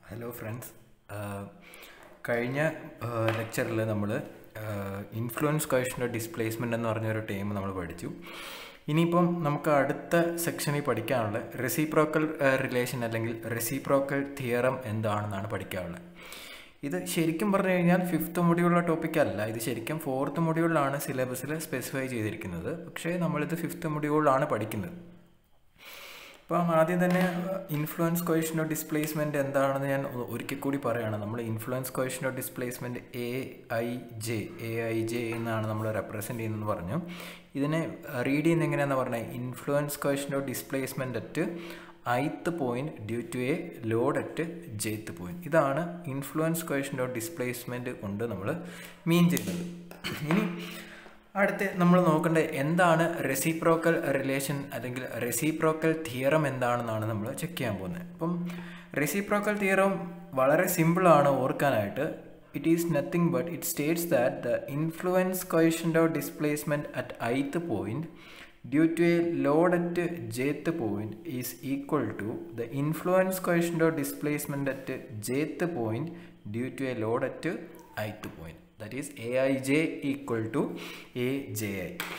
Hello friends കഴിഞ്ഞ ലെക്ചറിൽ നമ്മൾ ഇൻഫ്ലുവൻസ് ക്വസ്റ്റൻ്റെ ഡിസ്പ്ലേസ്മെൻ്റ് എന്ന് പറഞ്ഞൊരു ടൈം നമ്മൾ പഠിച്ചു ഇനിയിപ്പം നമുക്ക് അടുത്ത സെക്ഷനിൽ പഠിക്കാനുള്ള റെസിപ്രോക്കൽ റിലേഷൻ അല്ലെങ്കിൽ റെസിപ്രോക്കൽ തിയറം എന്താണെന്നാണ് പഠിക്കാനുള്ളത് ഇത് ശരിക്കും പറഞ്ഞു കഴിഞ്ഞാൽ ഫിഫ്ത്ത് മൊഡ്യൂളിലെ ടോപ്പിക് അല്ല ഇത് ശരിക്കും ഫോർത്ത് മൊഡ്യൂളിലാണ് സിലബസിൽ സ്പെസിഫൈ ചെയ്തിരിക്കുന്നത് പക്ഷേ നമ്മളിത് ഫിഫ്ത്ത് മൊഡ്യൂളിലാണ് പഠിക്കുന്നത് അപ്പം ആദ്യം തന്നെ ഇൻഫ്ലുവൻസ് ക്വസ്റ്റൻ ഓഫ് ഡിസ്പ്ലേസ്മെൻറ്റ് എന്താണെന്ന് ഞാൻ ഒരിക്കൽ കൂടി പറയുകയാണ് നമ്മൾ influence question of displacement A I J A I J എന്നാണ് നമ്മൾ റെപ്രസെൻറ്റ് ചെയ്യുന്നതെന്ന് പറഞ്ഞു ഇതിനെ റീഡ് ചെയ്യുന്ന എങ്ങനെയാണെന്ന് പറഞ്ഞാൽ influence question of displacement at ith point due to a load at jth point ഇതാണ് ഇൻഫ്ലുവൻസ് ക്വസ്റ്റൻ ഓഫ് ഡിസ്പ്ലേസ്മെൻറ്റ് കൊണ്ട് നമ്മൾ മീൻ ചെയ്യുന്നത് ഇനി അടുത്ത് നമ്മൾ നോക്കേണ്ടത് എന്താണ് റെസിപ്രോക്കൽ റിലേഷൻ അല്ലെങ്കിൽ റെസിപ്രോക്കൽ തിയറം എന്താണെന്നാണ് നമ്മൾ ചെക്ക് ചെയ്യാൻ പോകുന്നത് അപ്പം റെസിപ്രോക്കൽ തിയറം വളരെ സിമ്പിളാണ് ഓർക്കാനായിട്ട് it is nothing but it states that the influence ക്വസ്റ്റൻ്റ് of displacement at ith point due to a load at jth point is equal to the influence coefficient of displacement at jth point due to a load at ith point that is aij equal to aji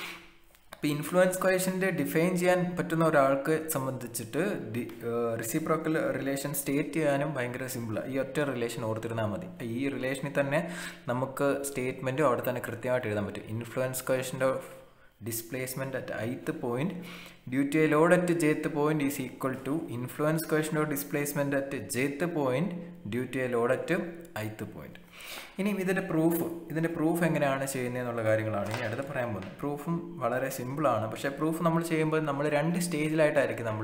ഇപ്പോൾ influence ക്വസ്റ്റൻ്റെ define ചെയ്യാൻ പറ്റുന്ന ഒരാൾക്ക് സംബന്ധിച്ചിട്ട് D reciprocal relation state ചെയ്യാനും ഭയങ്കര സിമ്പിളാണ് ഈ ഒറ്റ റിലേഷൻ ഓർത്തിരുന്നാൽ മതി ഈ റിലേഷനിൽ തന്നെ നമുക്ക് സ്റ്റേറ്റ്മെൻറ്റും അവിടെ തന്നെ കൃത്യമായിട്ട് എഴുതാൻ പറ്റും ഇൻഫ്ലുവൻസ് ക്വസ്റ്റൻ്റെ of displacement at ith point due to a load at jth point is equal to influence coefficient of displacement at jth point due to a load at ith point ഇനി ഇതിൻ്റെ പ്രൂഫ് ഇതിൻ്റെ proof എങ്ങനെയാണ് ചെയ്യുന്നതെന്നുള്ള കാര്യങ്ങളാണ് ഇനി അടുത്ത് പറയാൻ പോകുന്നത് പ്രൂഫും വളരെ സിമ്പിളാണ് പക്ഷേ പ്രൂഫ് നമ്മൾ ചെയ്യുമ്പോൾ നമ്മൾ രണ്ട് സ്റ്റേജിലായിട്ടായിരിക്കും നമ്മൾ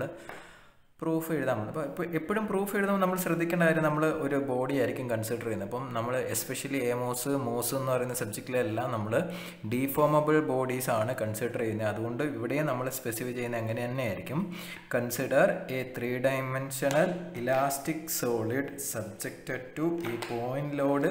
പ്രൂഫ് എഴുതാൻ പോകുന്നത് അപ്പോൾ ഇപ്പോൾ എപ്പോഴും പ്രൂഫ് എഴുതുമ്പോൾ നമ്മൾ ശ്രദ്ധിക്കേണ്ട കാര്യം നമ്മൾ ഒരു ബോഡി ആയിരിക്കും കൺസിഡർ ചെയ്യുന്നത് അപ്പം നമ്മൾ എസ്പെഷ്യലി എമോസ് മോസ് എന്ന് പറയുന്ന സബ്ജക്റ്റിലെല്ലാം നമ്മൾ ഡീഫോമബിൾ ബോഡീസ് ആണ് കൺസിഡർ ചെയ്യുന്നത് അതുകൊണ്ട് ഇവിടെയും നമ്മൾ സ്പെസിഫൈ ചെയ്യുന്നത് എങ്ങനെ തന്നെയായിരിക്കും consider a three dimensional elastic solid subjected to a point load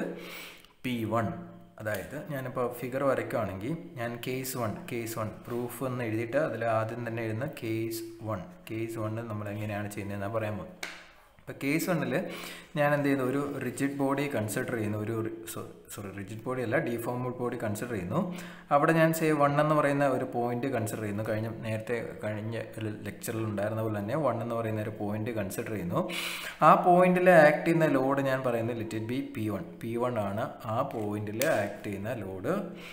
P one അതായത് ഞാനിപ്പോൾ ഫിഗർ വരയ്ക്കുകയാണെങ്കിൽ ഞാൻ case one case one proof എന്ന് എഴുതിയിട്ട് അതിൽ ആദ്യം തന്നെ എഴുതുന്ന കേസ് വൺ കേസ് വണ്ണിൽ നമ്മൾ എങ്ങനെയാണ് ചെയ്യുന്നതെന്നാണ് പറയാൻ പോകുന്നത് ഇപ്പോൾ കേസ് വണ്ണിൽ ഞാൻ എന്ത് ചെയ്യുന്നു ഒരു റിജിഡ് ബോഡി കൺസിഡർ ചെയ്യുന്നു ഒരു സോറി റിജിഡ് ബോഡി അല്ല ഡിഫോംഡ് ബോഡി കൺസിഡർ ചെയ്യുന്നു അവിടെ ഞാൻ സേ വൺ എന്ന് പറയുന്ന ഒരു പോയിന്റ് കൺസിഡർ ചെയ്യുന്നു കഴിഞ്ഞ നേരത്തെ കഴിഞ്ഞ ലെക്ചറിൽ ഉണ്ടായിരുന്ന പോലെ തന്നെ വൺ എന്ന് പറയുന്ന ഒരു പോയിന്റ് കൺസിഡർ ചെയ്യുന്നു ആ പോയിന്റിൽ ആക്ട് ചെയ്യുന്ന ലോഡ് ഞാൻ പറയുന്നത് let it be P one P one ആണ് ആ പോയിന്റിൽ ആക്ട് ചെയ്യുന്ന ലോഡ്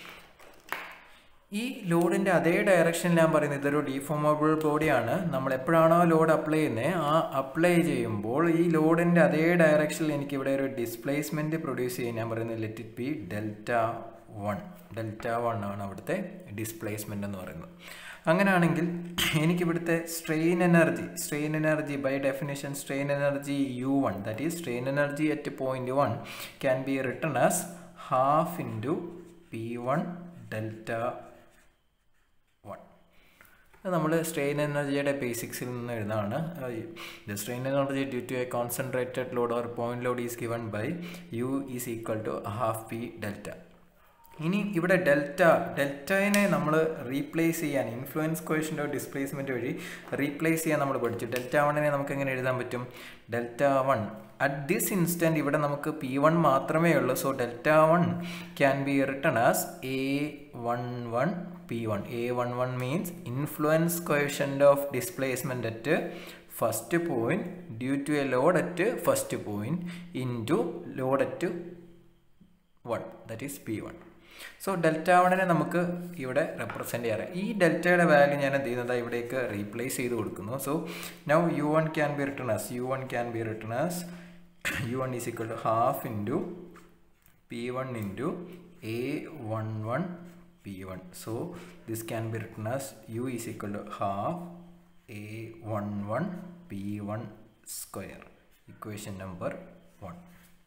ഈ ലോഡിൻ്റെ അതേ ഡയറക്ഷനിൽ ഞാൻ പറയുന്നത് ഇതൊരു ഡീഫോമബിൾ ബോഡിയാണ് നമ്മൾ എപ്പോഴാണോ ലോഡ് അപ്ലൈ ചെയ്യുന്നത് ആ അപ്ലൈ ചെയ്യുമ്പോൾ ഈ ലോഡിൻ്റെ അതേ ഡയറക്ഷനിൽ എനിക്ക് ഇവിടെ ഒരു ഡിസ്പ്ലേസ്മെൻറ്റ് പ്രൊഡ്യൂസ് ചെയ്യാൻ ഞാൻ പറയുന്നത് let it be delta one delta one ആണ് അവിടുത്തെ ഡിസ്പ്ലേസ്മെൻ്റ് എന്ന് പറയുന്നത് അങ്ങനെയാണെങ്കിൽ എനിക്കിവിടുത്തെ strain energy strain energy by definition strain energy U one that is strain energy at point one can be written as half into P one delta one നമ്മൾ strain എനർജിയുടെ ബേസിക്സിൽ നിന്ന് എഴുതാണ് the strain energy due to a concentrated load or point load is given by U is equal to half P delta ഇനി ഇവിടെ delta ഡെൽറ്റയെ നമ്മൾ replace ചെയ്യാൻ ഇൻഫ്ലുവൻസ് ക്വസ്റ്റൻ ഓഫ് ഡിസ്പ്ലേസ്മെൻറ്റ് വഴി റീപ്ലേസ് ചെയ്യാൻ നമ്മൾ പഠിച്ചു ഡെൽറ്റ വണ്ണിനെ നമുക്ക് എങ്ങനെ എഴുതാൻ പറ്റും delta one at this instant ഇവിടെ നമുക്ക് പി വൺ മാത്രമേ ഉള്ളൂ so delta one can be written as A one one P one A one one means influence ക്വസ്റ്റൻ്റ് of displacement at first point due to a load at first point into load at one that is P one so delta വണ്ണിനെ നമുക്ക് ഇവിടെ represent ചെയ്യാറ് ഈ ഡെൽറ്റയുടെ value ഞാൻ എന്ത് ചെയ്യുന്നത് ഇവിടേക്ക് റീപ്ലേസ് ചെയ്ത് കൊടുക്കുന്നു so now U one can be written as U one can be written as U one is equal to half into P one into A one one P one so this can be written as U is equal to half A one one P one square equation number one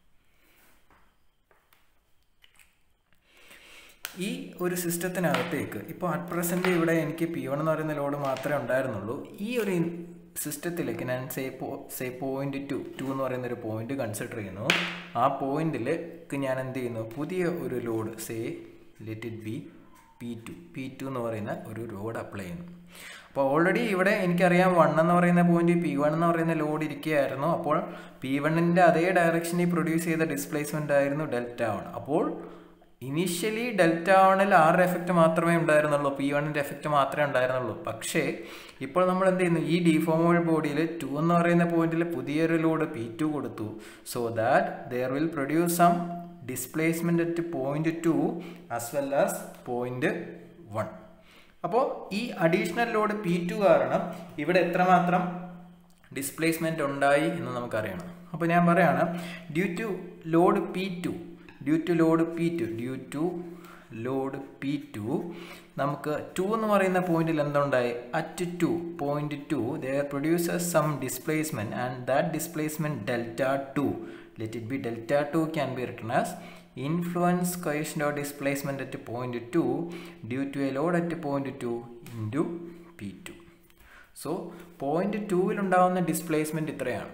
ഈ ഒരു സിസ്റ്റത്തിനകത്തേക്ക് ഇപ്പോൾ at present ഇവിടെ എനിക്ക് P one എന്ന് പറയുന്ന load മാത്രമേ ഉണ്ടായിരുന്നുള്ളൂ ഈ ഒരു സിസ്റ്റത്തിലേക്ക് ഞാൻ സേ പോ സേ പോയിന്റ് ടു ടു എന്ന് പറയുന്ന ഒരു പോയിന്റ് കൺസിഡർ ചെയ്യുന്നു ആ പോയിന്റിലേക്ക് ഞാൻ എന്ത് ചെയ്യുന്നു പുതിയ ഒരു load say let it be P two P two എന്ന് പറയുന്ന ഒരു ലോഡ് അപ്ലൈ ചെയ്യുന്നു അപ്പോൾ ഓൾറെഡി ഇവിടെ എനിക്കറിയാം വൺ എന്ന് പറയുന്ന പോയിന്റ് പി വൺ എന്ന് പറയുന്ന ലോഡ് ഇരിക്കുകയായിരുന്നു അപ്പോൾ പി വണ്ണിൻ്റെ അതേ ഡയറക്ഷനിൽ പ്രൊഡ്യൂസ് ചെയ്ത ഡിസ്പ്ലേസ്മെൻ്റ് ആയിരുന്നു ഡെൽറ്റ വൺ അപ്പോൾ ഇനീഷ്യലി ഡെൽറ്റ വണ്ണിൽ ആറ് എഫക്റ്റ് മാത്രമേ ഉണ്ടായിരുന്നുള്ളൂ പി വണ്ണിൻ്റെ എഫക്റ്റ് മാത്രമേ ഉണ്ടായിരുന്നുള്ളൂ പക്ഷേ ഇപ്പോൾ നമ്മൾ എന്ത് ചെയ്യുന്നു ഈ ഡിഫോമബിൾ ബോഡിയിൽ ടു എന്ന് പറയുന്ന പോയിന്റിൽ പുതിയൊരു ലോഡ് പി ടു കൊടുത്തു so that there will produce some displacement at point two as well as point one അപ്പോൾ ഈ അഡീഷണൽ ലോഡ് പി ടു കാരണം ഇവിടെ എത്രമാത്രം ഡിസ്പ്ലേസ്മെൻറ്റ് ഉണ്ടായി എന്ന് നമുക്കറിയണം അപ്പോൾ ഞാൻ പറയാണ് due to load P two due to load P two due to load P two നമുക്ക് ടു എന്ന് പറയുന്ന പോയിന്റിൽ എന്തുണ്ടായി at two point two there produces some displacement and that displacement delta two let it be delta two can be written as influence coefficient of displacement at point 2 due to a load at point 2 into P2. So point ടൂവിൽ ഉണ്ടാകുന്ന displacement ഇത്രയാണ്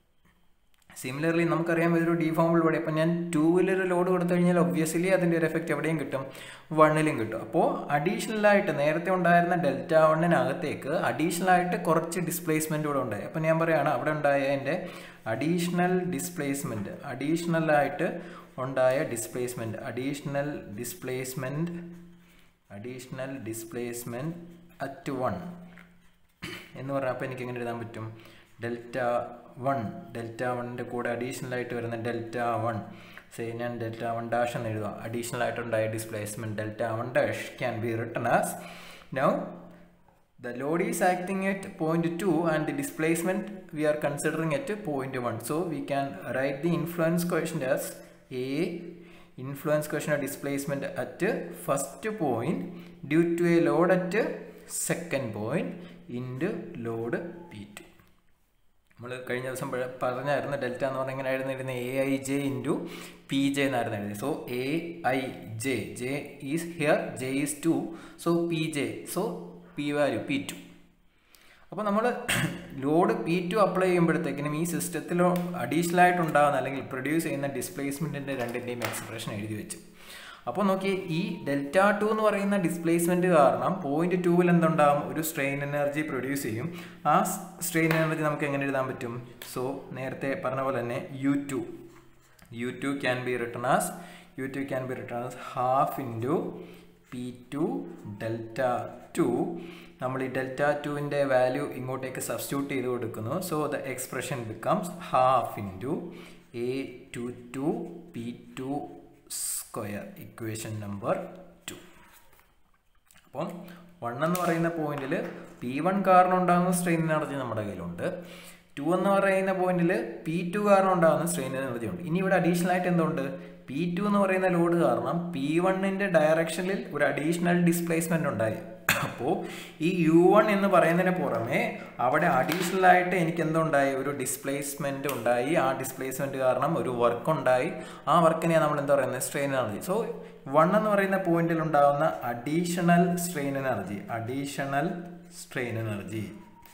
similarly നമുക്കറിയാം ഇതൊരു deformable body അപ്പോൾ ഞാൻ ടൂവിലൊരു load കൊടുത്തു കഴിഞ്ഞാൽ obviously അതിൻ്റെ ഒരു എഫക്റ്റ് എവിടെയും കിട്ടും വണ്ണിലും കിട്ടും അപ്പോൾ അഡീഷണലായിട്ട് നേരത്തെ ഉണ്ടായിരുന്ന ഡെൽറ്റ വണ്ണിനകത്തേക്ക് അഡീഷണലായിട്ട് കുറച്ച് ഡിസ്പ്ലേസ്മെൻറ്റ് കൂടെ ഉണ്ടായി അപ്പോൾ ഞാൻ പറയുകയാണ് അവിടെ ഉണ്ടായ എൻ്റെ അഡീഷണൽ ഡിസ്പ്ലേസ്മെൻറ്റ് അഡീഷണലായിട്ട് ഉണ്ടായ displacement additional displacement additional displacement at one എന്ന് പറഞ്ഞാൽ അപ്പോൾ എനിക്ക് എങ്ങനെ എഴുതാൻ പറ്റും ഡെൽറ്റ വൺ ഡെൽറ്റ വണ്ണിൻ്റെ കൂടെ അഡീഷണൽ ആയിട്ട് വരുന്ന ഡെൽറ്റ വൺ സേ ഞാൻ ഡെൽറ്റ വൺ ഡാഷ് എന്ന് എഴുതുക അഡീഷണൽ ആയിട്ടുണ്ടായ displacement delta one dash can be written as now the load is acting at point 2 and the displacement we are considering at point 1 so we can write the influence coefficient as a influence coefficient of displacement at first point due to a load at second point into load p2 നമ്മൾ കഴിഞ്ഞ ദിവസം പറഞ്ഞായിരുന്നു delta എന്ന് പറഞ്ഞാൽ എങ്ങനെ എഴുതുന്നിരുന്നത് A I J into P J എന്നായിരുന്നു എഴുതി so A I J J is here J is two so P J so P value P two അപ്പോൾ നമ്മൾ ലോഡ് പി ടു അപ്ലൈ ചെയ്യുമ്പോഴത്തേക്കിനും ഈ സിസ്റ്റത്തിൽ അഡീഷണൽ ആയിട്ട് ഉണ്ടാകുന്ന അല്ലെങ്കിൽ പ്രൊഡ്യൂസ് ചെയ്യുന്ന ഡിസ്പ്ലേസ്മെൻറ്റിൻ്റെ രണ്ടിൻ്റെയും എക്സ്പ്രഷൻ എഴുതി വെച്ചു അപ്പോൾ നോക്കി ഈ ഡെൽറ്റ ടു എന്ന് പറയുന്ന ഡിസ്പ്ലേസ്മെൻറ്റ് കാരണം പോയിന്റ് ടൂവിൽ എന്തുണ്ടാകും ഒരു സ്ട്രെയിൻ എനർജി പ്രൊഡ്യൂസ് ചെയ്യും ആ സ്ട്രെയിൻ എനർജി നമുക്ക് എങ്ങനെ എഴുതാൻ പറ്റും സോ നേരത്തെ പറഞ്ഞ പോലെ തന്നെ U two U two can be written as U two can be written as half into P two delta two നമ്മൾ ഈ ഡെൽറ്റ ടുവിൻ്റെ വാല്യൂ ഇങ്ങോട്ടേക്ക് സബ്സ്റ്റിറ്റ്യൂട്ട് ചെയ്ത് കൊടുക്കുന്നു so the expression becomes half into A two two P two square equation number two അപ്പം one എന്ന് പറയുന്ന പോയിന്റിൽ പി വൺ കാരണം ഉണ്ടാകുന്ന സ്ട്രെയിൻ എനർജി നമ്മുടെ കയ്യിലുണ്ട് ടു എന്ന് പറയുന്ന പോയിന്റിൽ പി ടു കാരണം ഉണ്ടാകുന്ന സ്ട്രെയിൻ എനർജി ഉണ്ട് ഇനി ഇവിടെ അഡീഷണൽ ആയിട്ട് എന്തുണ്ട് പി ടു എന്ന് പറയുന്ന ലോഡ് കാരണം പി വണ്ണിൻ്റെ ഡയറക്ഷനിൽ ഒരു അഡീഷണൽ ഡിസ്പ്ലേസ്മെൻ്റ് ഉണ്ടായി അപ്പോൾ ഈ യു വൺ എന്ന് പറയുന്നതിന് പുറമെ അവിടെ അഡീഷണൽ ആയിട്ട് എനിക്ക് എന്തുണ്ടായി ഒരു ഡിസ്പ്ലേസ്മെൻറ്റ് ഉണ്ടായി ആ ഡിസ്പ്ലേസ്മെൻറ്റ് കാരണം ഒരു വർക്ക് ഉണ്ടായി ആ വർക്കിനെയാണ് നമ്മൾ എന്താ പറയുന്നത് സ്ട്രെയിൻ എനർജി സോ വൺ എന്ന് പറയുന്ന പോയിന്റിൽ ഉണ്ടാകുന്ന additional strain energy additional strain energy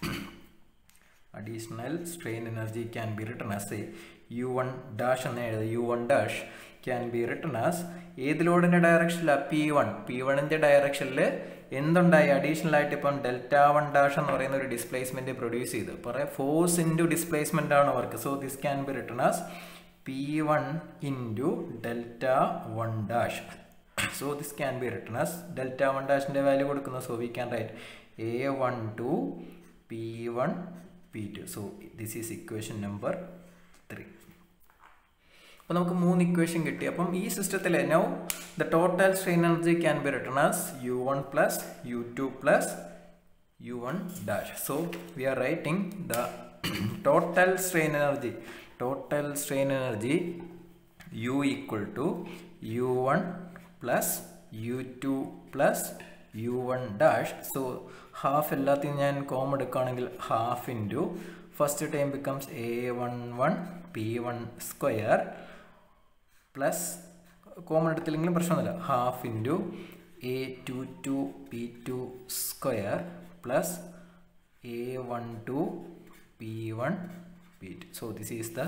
additional strain energy can be written as a U one dash എന്ന് എഴുതുക U one dash can be written as ഏത് ലോഡിൻ്റെ ഡയറക്ഷനിലാണ് പി വൺ പി വണ്ണിൻ്റെ ഡയറക്ഷനിൽ എന്തുണ്ടായി അഡീഷണൽ ആയിട്ട് ഇപ്പം ഡെൽറ്റ വൺ ഡാഷ് എന്ന് പറയുന്ന ഒരു ഡിസ്പ്ലേസ്മെൻറ്റ് പ്രൊഡ്യൂസ് ചെയ്തു പറയാം ഫോഴ്സ് ഇൻറ്റു ഡിസ്പ്ലേസ്മെൻ്റ് ആണ് work so this can be written as P one into delta one dash so this can be written as delta one ഡാഷിൻ്റെ വാല്യൂ കൊടുക്കുന്നു so we can write A one two P one P two so this is equation number three അപ്പോൾ നമുക്ക് മൂന്ന് equation കിട്ടി അപ്പം ഈ സിസ്റ്റത്തിൽ now the total strain energy can be written as U one plus U two plus U one dash so we are writing the total strain energy total strain energy U equal to U one plus U two plus U one dash so half എല്ലാത്തിനും ഞാൻ കോം എടുക്കുകയാണെങ്കിൽ half into first time becomes A one one P one square plus common എടുത്തില്ലെങ്കിലും പ്രശ്നമൊന്നുമില്ല half into A two two P two square plus A one two P one P two so this is the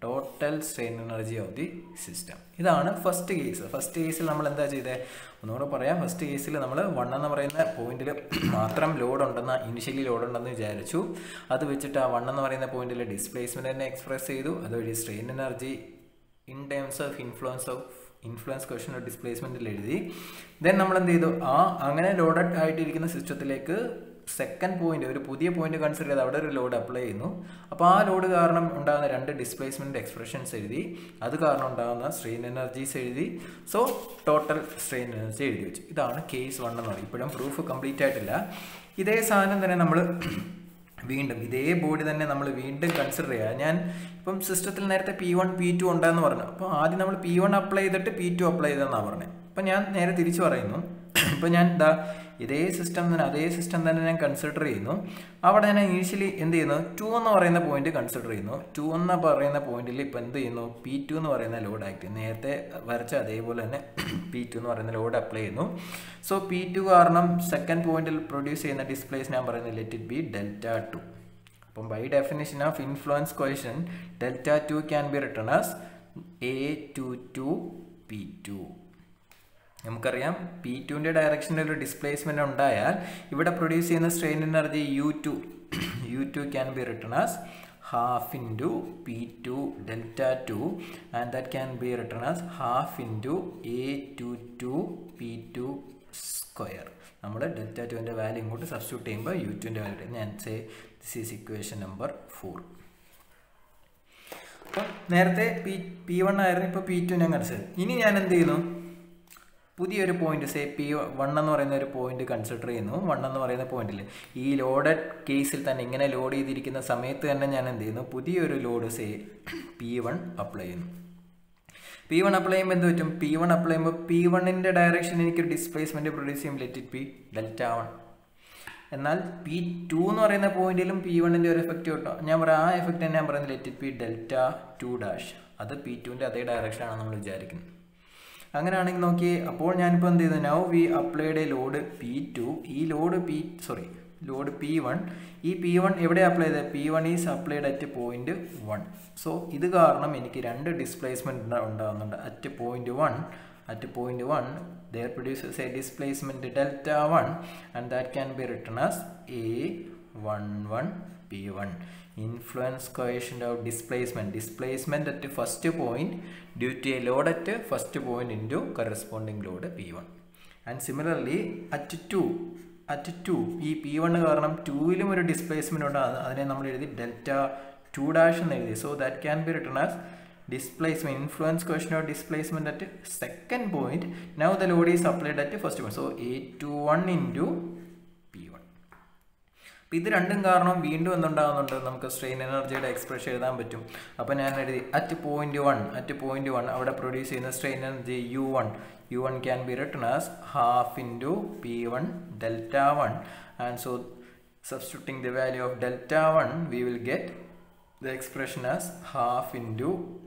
total strain energy of the system ഇതാണ് first case first കേസിൽ നമ്മൾ എന്താ ചെയ്തത് ഒന്നുകൂടെ പറയാം first കേസിൽ നമ്മൾ വൺ എന്ന് പറയുന്ന പോയിന്റിൽ മാത്രം ലോഡ് ഉണ്ടെന്ന് ഇനിഷ്യലി ലോഡ് ഉണ്ടെന്ന് വിചാരിച്ചു അത് വെച്ചിട്ട് ആ വൺ എന്ന് പറയുന്ന പോയിന്റിൽ ഡിസ്പ്ലേസ്മെന്റ് തന്നെ എക്സ്പ്രസ് ചെയ്തു അതുവഴി strain energy in terms of influence of influence question of ഡിസ്പ്ലേസ്മെന്റിൽ എഴുതി ദെൻ നമ്മൾ എന്ത് ചെയ്തു ആ അങ്ങനെ ലോഡഡ് ആയിട്ടിരിക്കുന്ന സിസ്റ്റത്തിലേക്ക് സെക്കൻഡ് പോയിന്റ് ഒരു പുതിയ പോയിന്റ് കൺസിഡർ ചെയ്ത് അവിടെ ഒരു ലോഡ് അപ്ലൈ ചെയ്യുന്നു അപ്പോൾ ആ ലോഡ് കാരണം ഉണ്ടാകുന്ന രണ്ട് ഡിസ്പ്ലേസ്മെന്റ് എക്സ്പ്രഷൻസ് എഴുതി അത് കാരണം ഉണ്ടാകുന്ന സ്ട്രെയിൻ എനർജീസ് എഴുതി സോ ടോട്ടൽ സ്ട്രെയിൻ എനർജി എഴുതി വെച്ചു ഇതാണ് കേസ് വൺ എന്ന് പറയും ഇപ്പോഴും പ്രൂഫ് കംപ്ലീറ്റ് ആയിട്ടില്ല ഇതേ സാധനം തന്നെ നമ്മൾ വീണ്ടും ഇതേ ബോഡി തന്നെ നമ്മൾ വീണ്ടും കൺസിഡർ ചെയ്യുക ഞാൻ ഇപ്പം സിസ്റ്റത്തിൽ നേരത്തെ പി വൺ പി ടു ഉണ്ടെന്ന് പറഞ്ഞു അപ്പോൾ ആദ്യം നമ്മൾ പി വൺ അപ്ലൈ ചെയ്തിട്ട് പി ടു അപ്ലൈ ചെയ്തെന്നാണ് പറഞ്ഞത് അപ്പം ഞാൻ നേരെ തിരിച്ചു പറയുന്നു ഇപ്പം ഞാൻ എന്താ ഇതേ സിസ്റ്റം തന്നെ അതേ സിസ്റ്റം തന്നെ ഞാൻ കൺസിഡർ ചെയ്യുന്നു അവിടെ ഞാൻ ഇനീഷ്യലി എന്ത് ചെയ്യുന്നു ടു എന്ന് പറയുന്ന പോയിന്റ് കൺസിഡർ ചെയ്യുന്നു ടു എന്ന് പറയുന്ന പോയിന്റിൽ ഇപ്പം എന്ത് ചെയ്യുന്നു പി ടു എന്ന് പറയുന്ന ലോഡ് ആക്ട് ചെയ്യുന്നു നേരത്തെ വരച്ച അതേപോലെ തന്നെ പി ടു എന്ന് പറയുന്ന ലോഡ് അപ്ലൈ ചെയ്യുന്നു സോ പി ടു കാരണം സെക്കൻഡ് പോയിന്റിൽ പ്രൊഡ്യൂസ് ചെയ്യുന്ന ഡിസ്പ്ലേസ് ഞാൻ പറയുന്നത് let it be delta two അപ്പം by definition of influence question delta two can be written as A two two P two നമുക്കറിയാം പി ടുവിൻ്റെ ഡയറക്ഷനിൽ ഒരു ഡിസ്പ്ലേസ്മെൻ്റ് ഉണ്ടായാൽ ഇവിടെ പ്രൊഡ്യൂസ് ചെയ്യുന്ന strain energy U two U two can be written as half into P two delta two and that can be written as half into A two two P two square നമ്മൾ delta ടുവിൻ്റെ value ഇങ്ങോട്ട് substitute ചെയ്യുമ്പോൾ U ടുവിൻ്റെ value ഞാൻ say this is equation number four അപ്പം നേരത്തെ P P one ആയിരുന്നു ഇപ്പോൾ പി ടു ഞാൻ കൺസിഡർ ഇനി ഞാൻ എന്ത് ചെയ്യുന്നു പുതിയൊരു പോയിന്റ് സേ പി വൺ എന്ന് പറയുന്ന ഒരു പോയിന്റ് കൺസിഡർ ചെയ്യുന്നു വൺ എന്ന് പറയുന്ന പോയിന്റിൽ ഈ ലോഡഡ് കേസിൽ തന്നെ ഇങ്ങനെ ലോഡ് ചെയ്തിരിക്കുന്ന സമയത്ത് തന്നെ ഞാൻ എന്ത് ചെയ്യുന്നു പുതിയൊരു load say P one apply ചെയ്യുന്നു പി വൺ അപ്ലൈ ചെയ്യുമ്പോൾ എന്ത് പറ്റും പി വൺ അപ്ലൈ ചെയ്യുമ്പോൾ പി വണ്ണിൻ്റെ ഡയറക്ഷൻ എനിക്ക് ഡിസ്പ്ലേസ്മെൻറ്റ് പ്രൊഡ്യൂസ് ചെയ്യും let it P delta one എന്നാൽ പി ടു എന്ന് പറയുന്ന പോയിന്റിലും പി വണ്ണിൻ്റെ ഒരു എഫക്റ്റ് കിട്ടും ഞാൻ പറയാം ആ എഫക്റ്റ് ഞാൻ പറയുന്നത് let it P delta two dash അത് പി ടുവിൻ്റെ അതേ ഡയറക്ഷനാണ് നമ്മൾ വിചാരിക്കുന്നത് അങ്ങനെയാണെങ്കിൽ നോക്കി അപ്പോൾ ഞാനിപ്പോൾ എന്ത് ചെയ്തു now we applied a load P two ഈ load P sorry load P one ഈ പി വൺ എവിടെ അപ്ലൈ ചെയ്തത് P one is applied at point one so ഇത് കാരണം എനിക്ക് രണ്ട് ഡിസ്പ്ലേസ്മെൻറ്റ് ഉണ്ടാകുന്നുണ്ട് at point one at point one there produces a displacement delta one and that can be written as A one one P one influence coefficient of displacement displacement at first point due to a load at first point into corresponding load p1 and similarly at 2 at 2 ഈ P one കാരണം ടൂവിലും ഒരു displacement ഉണ്ട് അതിനെ നമ്മൾ എഴുതി delta two dash എന്ന് എഴുതി so that can be written as displacement influence question of displacement at second point now the load is applied at first point so a21 into p1 അപ്പോൾ ഇത് രണ്ടും കാരണം വീണ്ടും എന്തുണ്ടാകുന്നുണ്ട് നമുക്ക് സ്ട്രെയിൻ എനർജിയുടെ എക്സ്പ്രഷൻ എഴുതാൻ പറ്റും അപ്പോൾ ഞാൻ എഴുതി at point one at point one അവിടെ പ്രൊഡ്യൂസ് ചെയ്യുന്ന strain energy U one U one can be written as half into P one delta one and so substituting the value of delta 1 we will get the expression as half into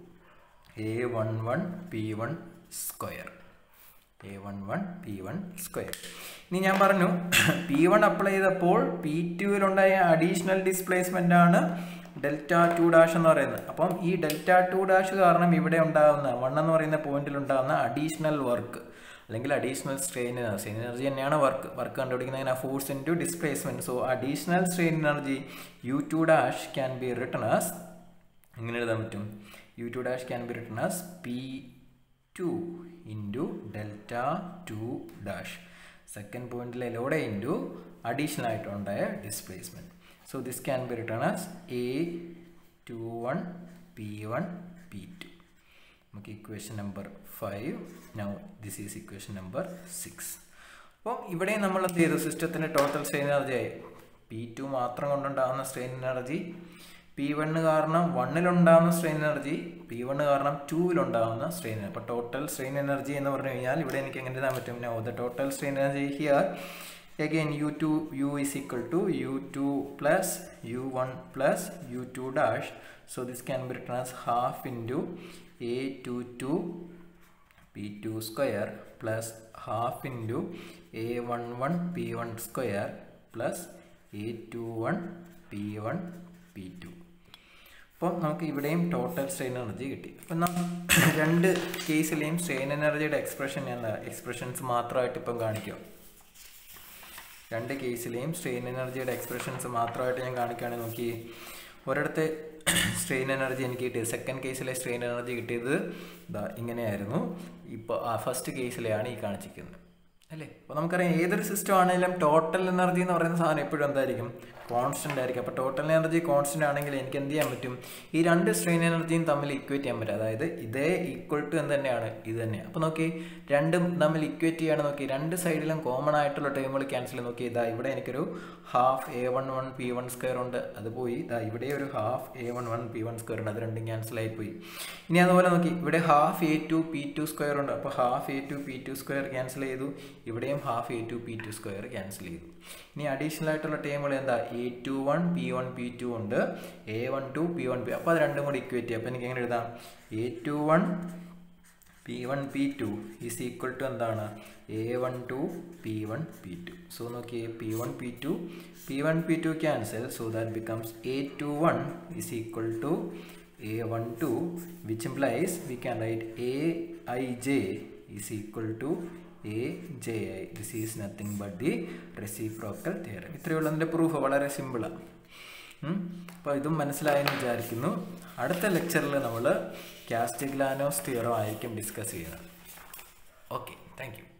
a11 p1 square a11 p1 square ഇനി ഞാൻ പറഞ്ഞു P one apply ചെയ്തപ്പോൾ P ടുവിലുണ്ടായ additional displacement ആണ് delta two dash എന്ന് പറയുന്നത് അപ്പം ഈ ഡെൽറ്റ ടു ഡാഷ് കാരണം ഇവിടെ ഉണ്ടാകുന്ന വൺ എന്ന് പറയുന്ന പോയിന്റിൽ ഉണ്ടാകുന്ന അഡീഷണൽ വർക്ക് അല്ലെങ്കിൽ additional strain energy strain energy തന്നെയാണ് വർക്ക് വർക്ക് കണ്ടുപിടിക്കുന്നതിന് force into displacement so additional strain energy U two dash can be written as എങ്ങനെ എഴുതാൻ പറ്റും U two dash can be written as P two into delta two dash second പോയിന്റിലെ load into additional ആയിട്ടുണ്ടായ displacement so this can be written as A two one P one P two നമുക്ക് equation number five now this is equation number six അപ്പം ഇവിടെ നമ്മൾ എന്ത് ചെയ്തു സിസ്റ്റത്തിൻ്റെ total strain energy ആയി പി ടു മാത്രം കൊണ്ടുണ്ടാകുന്ന സ്ട്രെയിൻ എനർജി പി വണ്ണ് കാരണം വണ്ണിലുണ്ടാകുന്ന സ്ട്രെയിൻ എനർജി പി വണ്ണ് കാരണം ടൂവിലുണ്ടാകുന്ന സ്ട്രെയിൻ അപ്പോൾ ടോട്ടൽ സ്ട്രെയിൻ എനർജി എന്ന് പറഞ്ഞു കഴിഞ്ഞാൽ ഇവിടെ എനിക്ക് എങ്ങനെ എഴുതാൻ പറ്റും no the total strain energy here again u2 u is equal to u2 plus u1 plus u2 dash so this can be written as half into a22 p2 square plus half into a11 p1 square plus a21 p1 p2 അപ്പോൾ നമുക്ക് ഇവിടെയും total strain energy കിട്ടി അപ്പം നാം രണ്ട് കേസിലെയും strain എനർജിയുടെ expression എന്താ എക്സ്പ്രഷൻസ് മാത്രമായിട്ട് ഇപ്പം കാണിക്കുക രണ്ട് കേസിലെയും സ്ട്രെയിൻ എനർജിയുടെ എക്സ്പ്രഷൻസ് മാത്രമായിട്ട് ഞാൻ കാണിക്കുകയാണെങ്കിൽ നോക്കി ഒരിടത്തെ സ്ട്രെയിൻ എനർജി എനിക്ക് കിട്ടിയത് സെക്കൻഡ് കേസിലെ സ്ട്രെയിൻ എനർജി കിട്ടിയത് ഇതാ ഇങ്ങനെയായിരുന്നു ഇപ്പോൾ ആ ഫസ്റ്റ് കേസിലെയാണ് ഈ കാണിച്ചിരിക്കുന്നത് അല്ലേ അപ്പോൾ നമുക്കറിയാം ഏതൊരു സിസ്റ്റം ആണെങ്കിലും ടോട്ടൽ എനർജി എന്ന് പറയുന്ന സാധനം എപ്പോഴും എന്തായിരിക്കും കോൺസ്റ്റൻ്റ് ആയിരിക്കും അപ്പോൾ ടോട്ടൽ എനർജി കോൺസ്റ്റൻ്റ് ആണെങ്കിൽ എനിക്ക് എന്ത് ചെയ്യാൻ പറ്റും ഈ രണ്ട് സ്ട്രെയിൻ എനർജിയും തമ്മിൽ ഇക്വേറ്റ് ചെയ്യാൻ പറ്റും അതായത് ഇതേ ഈക്വൽ ടു എന്ത് തന്നെയാണ് ഇത് തന്നെയാണ് അപ്പോൾ നോക്കി രണ്ടും തമ്മിൽ ഇക്വേറ്റ് ചെയ്യാണ് നോക്കി രണ്ട് സൈഡിലും കോമൺ ആയിട്ടുള്ള ടേമുകൾ ക്യാൻസൽ നോക്കി ഇതാ ഇവിടെ എനിക്കൊരു half A one one P one square ഉണ്ട് അത് പോയി ഇതാ ഇവിടെ ഒരു half A one one P one square ഉണ്ട് അത് രണ്ടും ക്യാൻസൽ ആയി പോയി ഇനി അതുപോലെ നോക്കി ഇവിടെ half A two P two square ഉണ്ട് അപ്പോൾ half A two P two square cancel ചെയ്തു ഇവിടെയും half A two P two square cancel ചെയ്തു ഇനി അഡീഷണൽ ആയിട്ടുള്ള ടേമുകൾ എന്താ A two one P one P two ഉണ്ട് A one two P one P അപ്പോൾ അത് രണ്ടും കൂടി ഇക്വേറ്റ് ചെയ്യാം അപ്പോൾ എനിക്ക് എങ്ങനെ എഴുതാം A two one P one P two is equal to എന്താണ് A one two P one P two so നോക്കിയേ P one P two P one P two cancel so that becomes A two one is equal to A one two which implies we can write A I J is equal to A J I this is nothing but the reciprocal theorem ഇത്രയുള്ള അതിൻ്റെ proof വളരെ സിമ്പിളാണ് അപ്പോൾ ഇതും മനസ്സിലായെന്ന് വിചാരിക്കുന്നു അടുത്ത ലെക്ചറിൽ നമ്മൾ കാസ്റ്റിഗ്ലാനോസ് തിയറം ആയിരിക്കും ഡിസ്കസ് ചെയ്യുന്നത് ഓക്കെ താങ്ക് യു